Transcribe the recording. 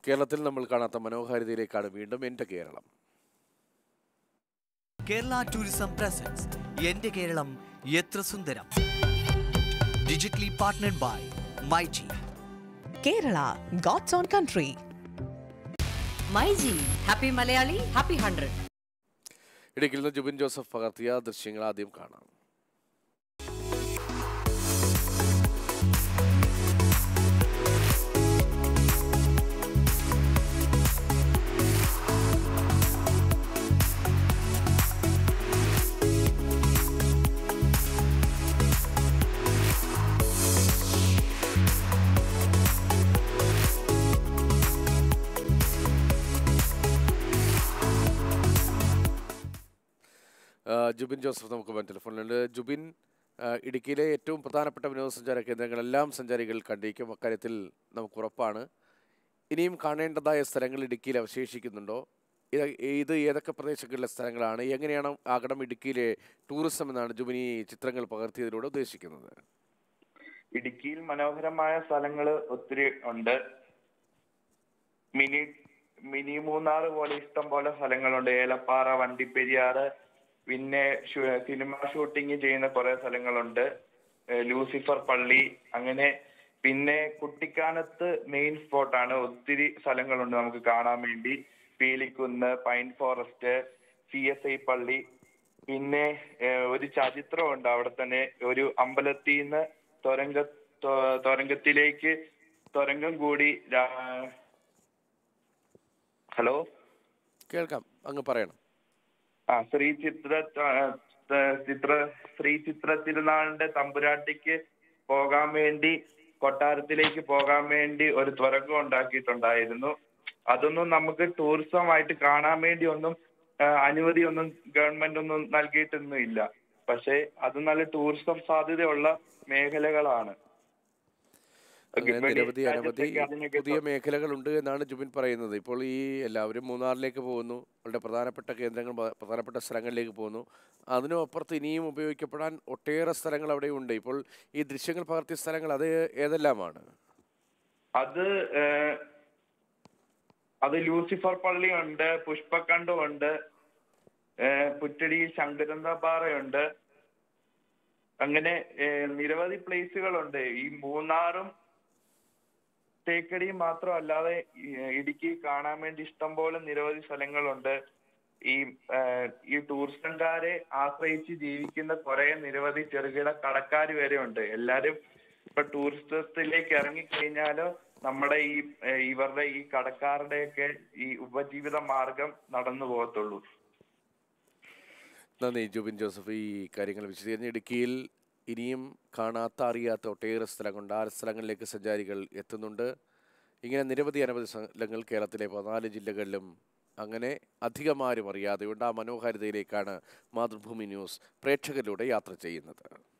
കേരളത്തിൽ നമ്മൾ കാണാത്ത മനോഹാരിതയിലേക്കാണ് വീണ്ടും എൻ്റെ കേരളം കേരള ടൂറിസം പ്രസൻസ് എന്റെ കേരളം എത്ര സുന്ദരം digitally partnered by myG Kerala, God's own country. MyG happy Malayali happy hundred ഇടുക്കിയിൽ നിന്ന് ജുബിൻ ജോസഫ് പകർത്തിയ ദൃശ്യങ്ങൾ ആദ്യം കാണാം ആ, ജുബിൻ ജോസഫ് നമുക്ക് മറ്റു ടെലിഫോണിലുണ്ട് ജുബിൻ ആ, ഇടുക്കിയിലെ ഏറ്റവും പ്രധാനപ്പെട്ട വിനോദസഞ്ചാര കേന്ദ്രങ്ങളെല്ലാം സഞ്ചാരികൾ കണ്ടിരിക്കും അക്കാര്യത്തിൽ നമുക്ക് ഉറപ്പാണ് ഇനിയും കാണേണ്ടതായ സ്ഥലങ്ങൾ ഇടുക്കിയിൽ അവശേഷിക്കുന്നുണ്ടോ ഇത് ഇത് ഏതൊക്കെ പ്രദേശങ്ങളിലെ സ്ഥലങ്ങളാണ് എങ്ങനെയാണ് ആകണം ഇടുക്കിയിലെ ടൂറിസം എന്നാണ് ജുബിൻ ഈ ചിത്രങ്ങൾ പകർത്തിയതിലൂടെ ഉദ്ദേശിക്കുന്നത് ഇടുക്കിയിൽ മനോഹരമായ സ്ഥലങ്ങൾ ഒത്തിരി ഉണ്ട് മിനി മിനി മൂന്നാർ പോലെ ഇഷ്ടം പോലെ സ്ഥലങ്ങളുണ്ട് ഏലപ്പാറ വണ്ടിപ്പെരിയാറ് പിന്നെ ഷു- സിനിമ ഷൂട്ടിംഗ് ചെയ്യുന്ന കുറെ സ്ഥലങ്ങളുണ്ട് ഏഹ് ലൂസിഫർ പള്ളി അങ്ങനെ പിന്നെ കുട്ടിക്കാനത്ത് മെയിൻ സ്പോട്ടാണ് ഒത്തിരി സ്ഥലങ്ങളുണ്ട് നമുക്ക് കാണാൻ വേണ്ടി Peelikkunnu pine forest C S I പള്ളി പിന്നെ ഏഹ്, ഒരു ചരിത്രമുണ്ട് അവിടെ തന്നെ ഒരു അമ്പലത്തിൽ നിന്ന് തൊരങ്ക തൊ- തൊരങ്കത്തിലേക്ക് തൊരങ്കം കൂടി രാ- ഹലോ കേൾക്കാം അങ്ങ് പറയണം ആ ശ്രീ ചിത്ര ത- ത- ചിത്ര ശ്രീ ചിത്ര തിരുനാളിന്റെ തമ്പുരാട്ടിക്ക് പോകാൻ വേണ്ടി കൊട്ടാരത്തിലേക്ക് പോകാൻ വേണ്ടി ഒരു തുരങ്കം ഉണ്ടാക്കിയിട്ടുണ്ടായിരുന്നു അതൊന്നും നമുക്ക് ടൂറിസമായിട്ട് കാണാൻ വേണ്ടി ഒന്നും ആ, അനുമതി ഒന്നും ഗവൺമെന്റ് ഒന്നും നൽകിയിട്ടൊന്നും ഇല്ല പക്ഷെ അത് നല്ല ടൂറിസം സാധ്യതയുള്ള മേഖലകളാണ് അങ്ങനെ വെളി നിരവധി അനവധി രാജ്യത്തേക്ക് അതിനൊക്കെ പുതിയ മേഖലകളുണ്ട് എന്നാണ് ജുബിൻ പറയുന്നത് ഇപ്പോൾ ഈ എല്ലാവരും മൂന്നാറിലേക്ക് പോകുന്നു അവരുടെ പ്രധാനപ്പെട്ട കേന്ദ്രങ്ങൾ പ- പ്രധാനപ്പെട്ട സ്ഥലങ്ങളിലേക്ക് പോകുന്നു അതിനും അപ്പുറത്ത് ഇനിയും ഉപയോഗിക്കപ്പെടാൻ ഒട്ടേറെ സ്ഥലങ്ങൾ അവിടെ ഉണ്ട് ഇപ്പോൾ ഈ ദൃശ്യങ്ങൾ പകർത്തിയ സ്ഥലങ്ങൾ അത് ഏതെല്ലാമാണ് അത് ഏഹ്, അത് ലൂസിഫർ പള്ളിയുണ്ട് പുഷ്പക്കണ്ടമുണ്ട് ഏഹ്, പുറ്റടിയിൽ ശങ്കരന്ത പാറയുണ്ട് അങ്ങനെ ഏഹ്, നിരവധി പ്ലേസുകളുണ്ട് ഈ മൂന്നാറും തേക്കടിയും മാത്രമല്ലാതെ ഈ, ഇടുക്കി കാണാൻ വേണ്ടി ഇഷ്ടം പോലെ നിരവധി സ്ഥലങ്ങളുണ്ട് ഈ ഏഹ്, ഈ ടൂറിസംകാരെ ആശ്രയിച്ച് ജീവിക്കുന്ന കുറെ നിരവധി ചെറുകിട കടക്കാർ വരെ ഉണ്ട് എല്ലാരും ഇപ്പൊ ടൂറിസത്തിലേക്ക് ഇറങ്ങിക്കഴിഞ്ഞാലോ നമ്മുടെ ഈ ഏഹ്, ഇവരുടെ ഈ കടക്കാരുടെയൊക്കെ ഈ ഉപജീവിത മാർഗം നടന്നു പോകത്തുള്ളൂ നന്ദി ജുബിൻ ജോസഫ് ഈ കാര്യങ്ങൾ വിശദീകരിച്ച് ഇടുക്കിയിൽ ഇനിയും കാണാത്ത അറിയാത്ത ഒട്ടേറെ സ്ഥലങ്ങളുണ്ട് ആ സ്ഥലങ്ങളിലേക്ക് സഞ്ചാരികൾ എത്തുന്നുണ്ട് ഇങ്ങനെ നിരവധി അനവധി സ്ഥലങ്ങൾ കേരളത്തിലെ പതിനാല് ജില്ലകളിലും അങ്ങനെ അധികമാരും അറിയാതെയുണ്ട് ആ മനോഹാരിതയിലേക്കാണ് മാതൃഭൂമി ന്യൂസ് പ്രേക്ഷകരിലൂടെ യാത്ര ചെയ്യുന്നത്